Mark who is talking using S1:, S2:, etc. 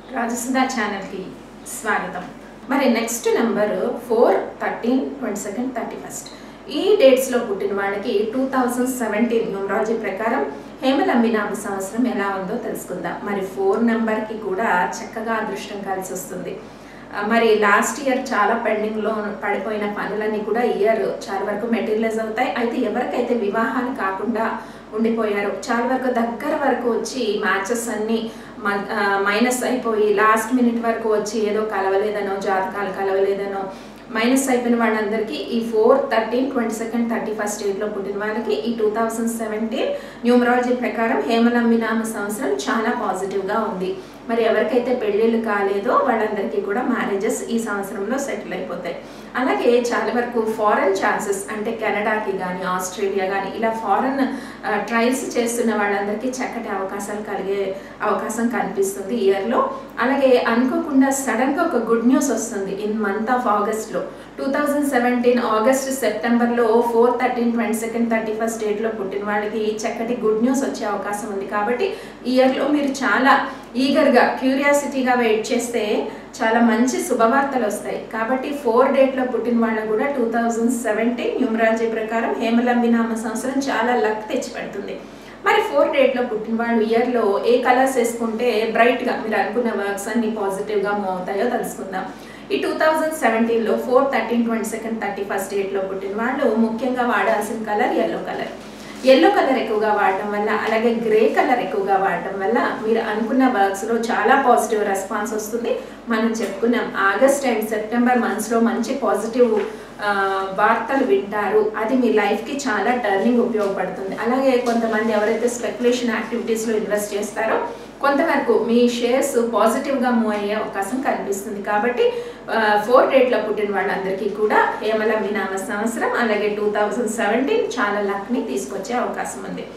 S1: రాజసుధా ఛానల్కి స్వాగతం మరి next number four thirteen twenty second thirty first ఈ డేట్స్లో పుట్టిన వాళ్ళకి టూ థౌజండ్ సెవెంటీన్ న్యూమరాలజీ ప్రకారం హేమలంబి నామ సంవత్సరం ఎలా ఉందో తెలుసుకుందాం మరి ఫోర్ నెంబర్కి కూడా చక్కగా అదృష్టం కలిసి వస్తుంది ఆ, మరి లాస్ట్ ఇయర్ చాలా పెండింగ్లో పడిపోయిన పనులన్నీ కూడా ఇయర్ చాలా వరకు మెటీరియలైజ్ అవుతాయి అయితే ఎవరికైతే వివాహాలు కాకుండా ఉండిపోయారో చాలా వరకు దగ్గర వరకు వచ్చి మ్యాచెస్ అన్నీ మైనస్ అయిపోయి లాస్ట్ మినిట్ వరకు వచ్చి ఏదో కలవలేదనో జాతకాలు కలవలేదనో మైనస్ అయిపోయిన వాళ్ళందరికీ ఈ four thirteen twenty second thirty first డేట్లో పుట్టిన వాళ్ళకి ఈ టూ థౌజండ్ సెవెంటీన్ న్యూమరాలజీ ప్రకారం హేమలంబి నామ సంవత్సరం చాలా పాజిటివ్గా ఉంది మరి ఎవరికైతే పెళ్ళిళ్ళు కాలేదో వాళ్ళందరికీ కూడా మ్యారేజెస్ ఈ సంవత్సరంలో సెటిల్ అయిపోతాయి అలాగే చాలా వరకు ఫారెన్ ఛాన్సెస్ అంటే కెనడాకి కానీ ఆస్ట్రేలియా కానీ ఇలా ఫారెన్ ట్రయల్స్ చేస్తున్న వాళ్ళందరికీ చక్కటి అవకాశాలు కలిగే అవకాశం కనిపిస్తుంది ఇయర్లో అలాగే అనుకోకుండా సడన్గా ఒక గుడ్ న్యూస్ వస్తుంది ఇన్ మంత్ ఆఫ్ ఆగస్ట్లో టూ థౌజండ్ సెవెంటీన్ ఆగస్ట్ సెప్టెంబర్లో four thirteen twenty second thirty first డేట్లో పుట్టిన వాళ్ళకి చక్కటి గుడ్ న్యూస్ వచ్చే అవకాశం ఉంది కాబట్టి ఇయర్లో మీరు చాలా ఈగర్గా క్యూరియాసిటీగా వెయిట్ చేస్తే చాలా మంచి శుభవార్తలు వస్తాయి కాబట్టి ఫోర్ డేట్లో పుట్టిన వాళ్ళకు కూడా టూ థౌజండ్ సెవెంటీన్ న్యూమరాలజీ ప్రకారం హేమలంబి నామ సంవత్సరం చాలా లక్ తెచ్చిపెడుతుంది మరి ఫోర్ డేట్లో పుట్టిన వాళ్ళు ఇయర్లో ఏ కలర్స్ వేసుకుంటే బ్రైట్గా మీరు అనుకున్న వర్క్స్ అన్ని పాజిటివ్గా మూవ్ అవుతాయో తెలుసుకుందాం ఈ టూ థౌజండ్ సెవెంటీన్లో four thirteen twenty second thirty first డేట్లో పుట్టిన వాళ్ళు ముఖ్యంగా వాడాల్సిన colour yellow colour yellow colour ఎక్కువగా వాడటం వల్ల అలాగే గ్రే కలర్ ఎక్కువగా వాడటం వల్ల మీరు అనుకున్న వర్క్స్లో చాలా పాజిటివ్ రెస్పాన్స్ వస్తుంది మనం చెప్పుకున్నాం ఆగస్ట్ అండ్ సెప్టెంబర్ మంత్స్లో మంచి పాజిటివ్ ఆ, వార్తలు వింటారు అది మీ లైఫ్కి చాలా టర్నింగ్ ఉపయోగపడుతుంది అలాగే కొంతమంది ఎవరైతే స్పెక్యులేషన్ యాక్టివిటీస్లో ఇన్వెస్ట్ చేస్తారో కొంతవరకు మీ షేర్స్ పాజిటివ్గా మూవ్ అయ్యే అవకాశం కనిపిస్తుంది కాబట్టి ఫోర్ డేట్లో పుట్టిన వాళ్ళందరికీ కూడా హేమల వినామ సంవత్సరం అలాగే టూ థౌజండ్ సెవెంటీన్ చాలా లక్ని తీసుకొచ్చే అవకాశం ఉంది